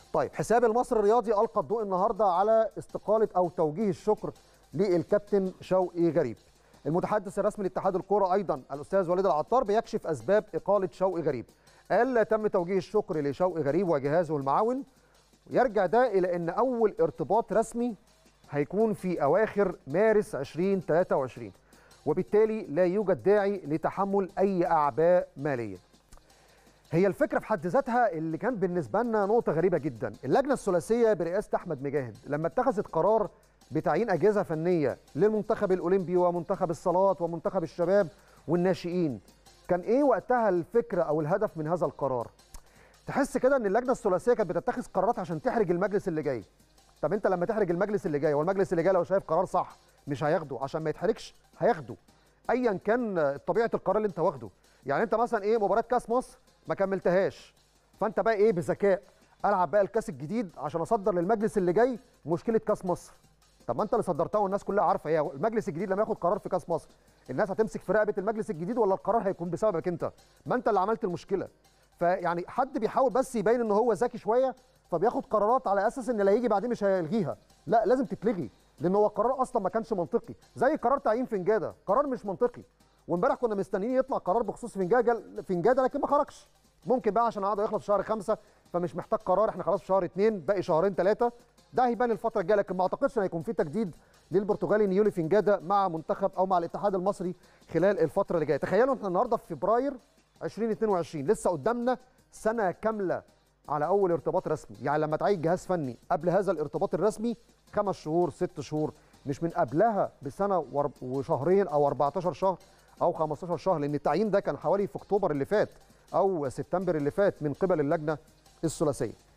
طيب حساب المصري الرياضي القى الضوء النهارده على استقاله او توجيه الشكر للكابتن شوقي غريب المتحدث الرسمي لاتحاد الكوره ايضا الاستاذ وليد العطار بيكشف اسباب اقاله شوقي غريب قال تم توجيه الشكر لشوقي غريب وجهازه المعاون يرجع ده الى ان اول ارتباط رسمي هيكون في اواخر مارس 2023 وبالتالي لا يوجد داعي لتحمل اي اعباء ماليه هي الفكره في حد ذاتها اللي كان بالنسبه لنا نقطه غريبه جدا اللجنه الثلاثيه برئاسه احمد مجاهد لما اتخذت قرار بتعيين اجهزه فنيه للمنتخب الاولمبي ومنتخب الصالات ومنتخب الشباب والناشئين كان ايه وقتها الفكره او الهدف من هذا القرار تحس كده ان اللجنه الثلاثيه كانت بتتخذ قرارات عشان تحرج المجلس اللي جاي طب انت لما تحرج المجلس اللي جاي والمجلس اللي جاي لو شايف قرار صح مش هياخده عشان ما يتحرجش هياخده ايا كان طبيعه القرار اللي انت واخده يعني انت مثلا ايه مباراه كاس مصر ما كملتهاش فانت بقى ايه بذكاء العب بقى الكاس الجديد عشان اصدر للمجلس اللي جاي مشكله كاس مصر طب ما انت اللي صدرتها والناس كلها عارفه هي المجلس الجديد لما ياخد قرار في كاس مصر الناس هتمسك في رقبه المجلس الجديد ولا القرار هيكون بسببك انت ما انت اللي عملت المشكله فيعني حد بيحاول بس يبين ان هو ذكي شويه فبياخد قرارات على اساس ان اللي هيجي بعدين مش هيلغيها لا لازم تتلغي لان هو القرار اصلا ما كانش منطقي زي قرار تعيين فنجاده قرار مش منطقي وامبارح كنا مستنيين يطلع قرار بخصوص فنجاده فنجاده لكن ما خرجش ممكن بقى عشان عقده يخلص في شهر خمسة فمش محتاج قرار احنا خلاص في شهر اثنين باقي شهرين ثلاثه ده هيبان الفتره الجايه لكن ما اعتقدش ان هيكون في تجديد للبرتغالي نيولي فنجاده مع منتخب او مع الاتحاد المصري خلال الفتره اللي جايه تخيلوا احنا النهارده في فبراير 2022 لسه قدامنا سنه كامله على اول ارتباط رسمي يعني لما تعين جهاز فني قبل هذا الارتباط الرسمي خمس شهور ست شهور مش من قبلها بسنه وشهرين او 14 شهر او 15 شهر لان التعيين ده كان حوالي في اكتوبر اللي فات او سبتمبر اللي فات من قبل اللجنه الثلاثيه